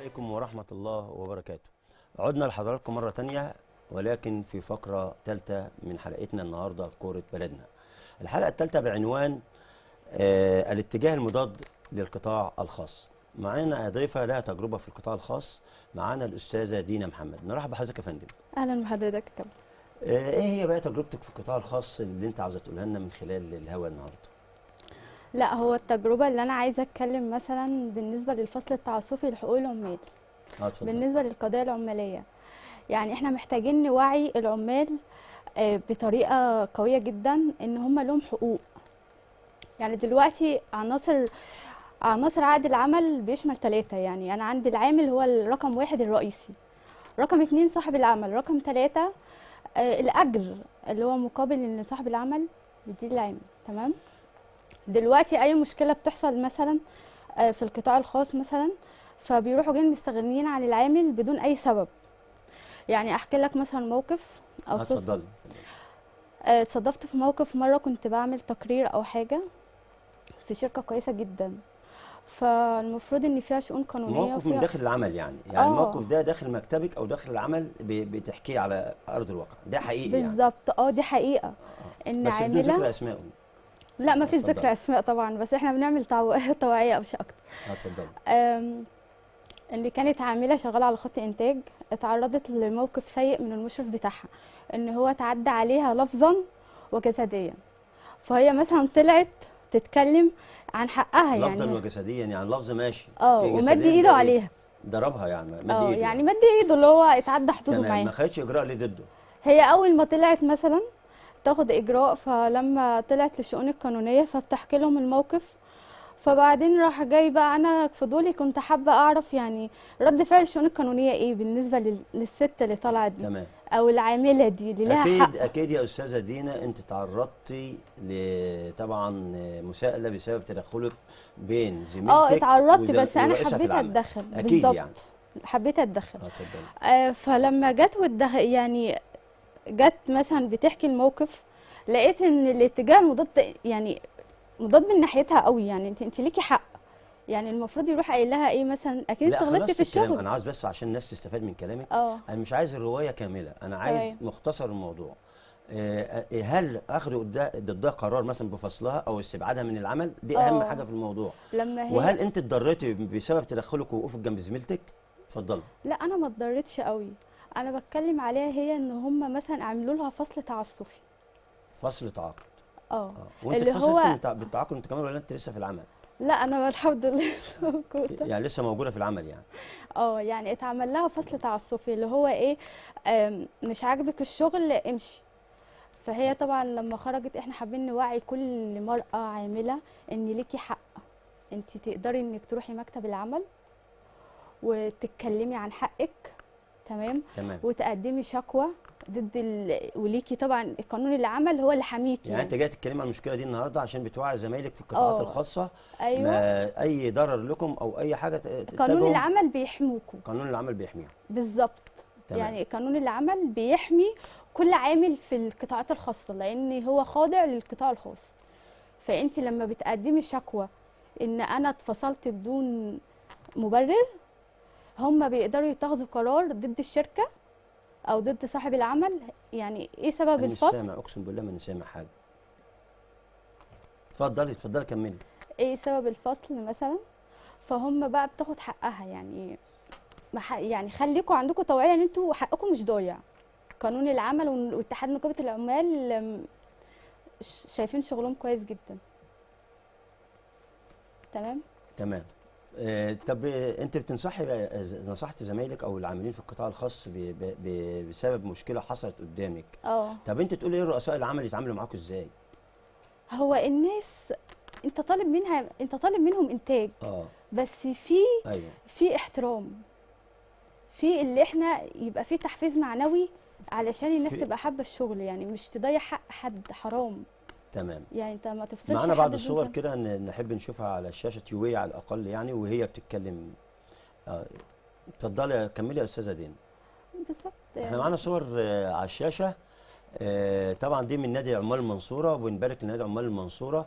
عليكم ورحمة الله وبركاته عدنا لحضراتكم مرة تانية ولكن في فقرة ثالثة من حلقتنا النهاردة في كورة بلدنا الحلقة الثالثة بعنوان آه الاتجاه المضاد للقطاع الخاص معانا ضيفة لها تجربة في القطاع الخاص معانا الأستاذة دينا محمد نرحب بحضرتك يا فندم اهلا بحضرتك طب آه ايه هي بقى تجربتك في القطاع الخاص اللي انت عاوزة تقولها لنا من خلال الهوا النهارده لا هو التجربه اللي انا عايزه اتكلم مثلا بالنسبه للفصل التعسفي لحقوق العمال اه اتفضل بالنسبه للقضايا العماليه يعني احنا محتاجين نوعي العمال آه، بطريقه قويه جدا ان هم لهم حقوق يعني دلوقتي عناصر عناصر عقد العمل بيشمل ثلاثة يعني أنا عندي العامل هو الرقم واحد الرئيسي رقم اتنين صاحب العمل رقم ثلاثة آه الأجر اللي هو مقابل إن صاحب العمل يديه العامل تمام دلوقتي أي مشكلة بتحصل مثلا آه في القطاع الخاص مثلا فبيروحوا جايين مستغنيين عن العامل بدون أي سبب يعني أحكي لك مثلا موقف أو آه، صوت- اتفضلي آه، اتصدفت في موقف مرة كنت بعمل تقرير أو حاجة في شركة كويسة جدا فالمفروض إن فيها شؤون قانونية موقف من وفيها داخل العمل يعني يعني آه. الموقف ده داخل مكتبك او داخل العمل ب- بتحكيه على ارض الواقع ده حقيقي يعني بالظبط اه دي حقيقة آه. إن بس بدون ذكر عاملة اسماء لا ما فيش اتفضل. ذكر أسماء طبعا بس احنا بنعمل توع- توعية مش أكتر اه اتفضلي أم، اللي كانت عاملة شغالة على خط إنتاج اتعرضت لموقف سيء من المشرف بتاعها إن هو تعدى عليها لفظا وجسديا فهي مثلا طلعت تتكلم عن حقها لفظا يعني وجسديا يعني لفظ ماشي اه جسدياً ومد ده ايده إيه؟ عليها ضربها يعني مد اه ايده يعني مد ايده اللي هو اتعدى حدوده تمام ما معاه خدتش اجراء ليه ضده هي اول ما طلعت مثلا تاخد اجراء فلما طلعت للشؤون القانونيه فبتحكي لهم الموقف فبعدين راح جاي بقى انا فضولي كنت حابه اعرف يعني رد فعل الشؤون القانونيه ايه بالنسبه لل- للست اللي طالعه دي تمام او العامله دي اللي لها اكيد حق اكيد يا استاذه دينا انت تعرضتي ل- طبعا مساءله بسبب تدخلك بين زميلتك اه اتعرضت وزم- بس انا ورئيسها في حبيت العمل. اتدخل أكيد بالظبط يعني. حبيت اتدخل اه اتفضلي آه، فلما جت والده يعني جت مثلا بتحكي الموقف لقيت ان الاتجاه المضاد يعني مضاد من ناحيتها قوي يعني انت انت ليكي حق يعني المفروض يروح قايل لها ايه مثلا اكيد لا انت غلطتي خلصت في الكلام الشغل انا عاوز بس عشان الناس تستفاد من كلامك اه انا مش عايز الروايه كامله انا عايز تمام. مختصر الموضوع آه، آه، هل اخذوا قدا- ضدها قرار مثلا بفصلها او استبعادها من العمل دي اهم آه. حاجه في الموضوع لما هي وهل انت اتضريتي بسبب تدخلك ووقوفك جنب زميلتك اتفضلي لا انا ما اتضرتش قوي انا بتكلم عليها هي ان هم مثلا عملوا لها فصل تعسفي فصل تعاقد اه اه وانت اللي اتفصلت هو- من التع- بالتعاقد انت كمان ولا انت لسه في العمل لا انا الحمد لله موجوده يعني لسه موجوده في العمل يعني اه يعني اتعمل لها فصل تعسفي اللي هو ايه آم، مش عاجبك الشغل امشي فهي طبعا لما خرجت احنا حابين نوعي كل مرأة عاملة ان ليكي حق انت تقدري انك تروحي مكتب العمل وتتكلمي عن حقك تمام تمام وتقدمي شكوى ضد ال... وليكي طبعا قانون العمل هو اللي حاميكي يعني انت يعني. جاي تتكلمي عن المشكله دي النهارده عشان بتوعي زمايلك في القطاعات اه. الخاصه ايوه ما اي ضرر لكم او اي حاجه ت- قانون تتجهوا، العمل بيحموكوا قانون العمل بيحميها بالظبط تمام. يعني قانون العمل بيحمي كل عامل في القطاعات الخاصة لأن هو خاضع للقطاع الخاص فأنت لما بتقدمي شكوى إن أنا اتفصلت بدون مبرر هم بيقدروا يتخذوا قرار ضد الشركة أو ضد صاحب العمل يعني إيه سبب انا مش الفصل سامع اقسم بالله ما انا سامع حاجه اتفضلي اتفضلي كملي إيه سبب الفصل مثلا فهم بقى بتاخد حقها يعني ما ح- يعني خليكم عندكم توعية إن أنتوا حقكم مش ضايع قانون العمل وال- واتحاد نقابة العمال أم، ش- شايفين شغلهم كويس جدا تمام تمام آه طب آه، انت بتنصحي بقى- ز- نصحت زمايلك او العاملين في القطاع الخاص ب ب ب بسبب مشكله حصلت قدامك اه طب انت تقولي ايه رؤساء العمل يتعاملوا معاكم ازاي هو الناس انت طالب منها انت طالب منهم انتاج اه بس في ايوه في احترام في اللي احنا يبقى في تحفيز معنوي علشان الناس في- تبقى حابه الشغل يعني مش تضيع حق حد حرام تمام يعني انت ما تفصلش معانا حد بعض بدون الصور سبب. كده ن- نحب نشوفها على الشاشه يوي على الاقل يعني وهي بتتكلم آه، اتفضلي كملي يا استاذه دينا بالظبط احنا يعني. معانا صور آه، على الشاشه آه، طبعا دي من نادي عمال المنصوره وبنبارك لنادي عمال المنصوره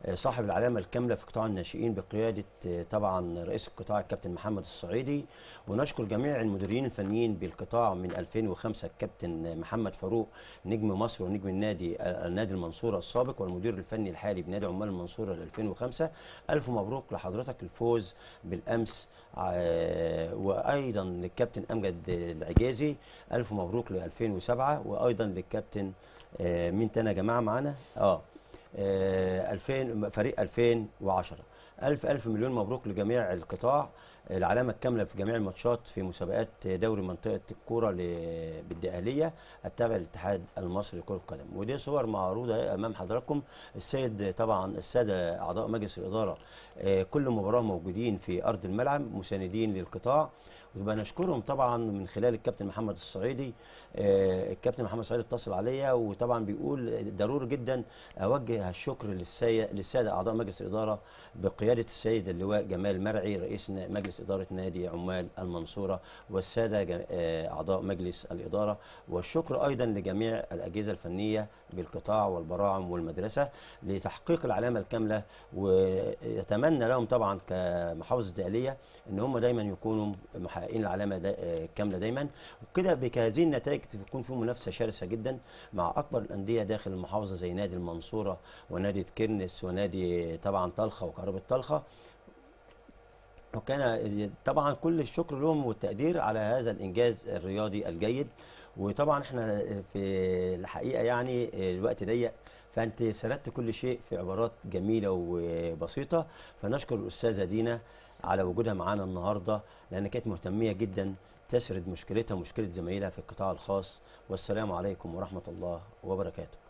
آه، صاحب العلامه الكامله في قطاع الناشئين بقياده آه، طبعا رئيس القطاع الكابتن محمد الصعيدي ونشكر جميع المديرين الفنيين بالقطاع من 2005 الكابتن محمد فاروق نجم مصر ونجم النادي آه، النادي المنصوره السابق والمدير الفني الحالي بنادي عمال المنصوره ل 2005 الف مبروك لحضرتك الفوز بالامس آه، وايضا للكابتن امجد العجازي الف مبروك ل 2007 وايضا للكابتن آه، مين تاني يا جماعه معانا اه آه، 2000 فريق 2010 ألف ألف مليون مبروك لجميع القطاع العلامة الكاملة في جميع الماتشات في مسابقات دوري منطقة الكورة ل- بالدقهلية التابع للاتحاد المصري لكرة القدم ودي صور معروضة أمام حضراتكم السيد طبعا السادة أعضاء مجلس الإدارة آه، كل مباراة موجودين في أرض الملعب مساندين للقطاع ويبقى نشكرهم طبعا من خلال الكابتن محمد الصعيدي آه، الكابتن محمد الصعيدي اتصل عليا وطبعا بيقول ضروري جدا اوجه الشكر للسي... للساده اعضاء مجلس الاداره بقياده السيد اللواء جمال مرعي رئيس ن- مجلس اداره نادي عمال المنصوره والساده ج... آه، اعضاء مجلس الاداره والشكر ايضا لجميع الاجهزه الفنيه بالقطاع والبراعم والمدرسه لتحقيق العلامه الكامله ويتمنى لهم طبعا كمحافظه دقهليه ان هم دايما يكونوا محققين العلامه دا آه، كامله دايما وكده بهذه النتائج تكون في منافسه شرسه جدا مع اكبر الانديه داخل المحافظه زي نادي المنصوره ونادي كرنس ونادي طبعا طلخه وكهرباء طلخه وكان طبعا كل الشكر لهم والتقدير على هذا الانجاز الرياضي الجيد وطبعا احنا في الحقيقه يعني الوقت ضيق فانت سردت كل شيء في عبارات جميله وبسيطه فنشكر الاستاذه دينا على وجودها معانا النهارده لان كانت مهتميه جدا تسرد مشكلتها ومشكله زمايلها في القطاع الخاص والسلام عليكم ورحمه الله وبركاته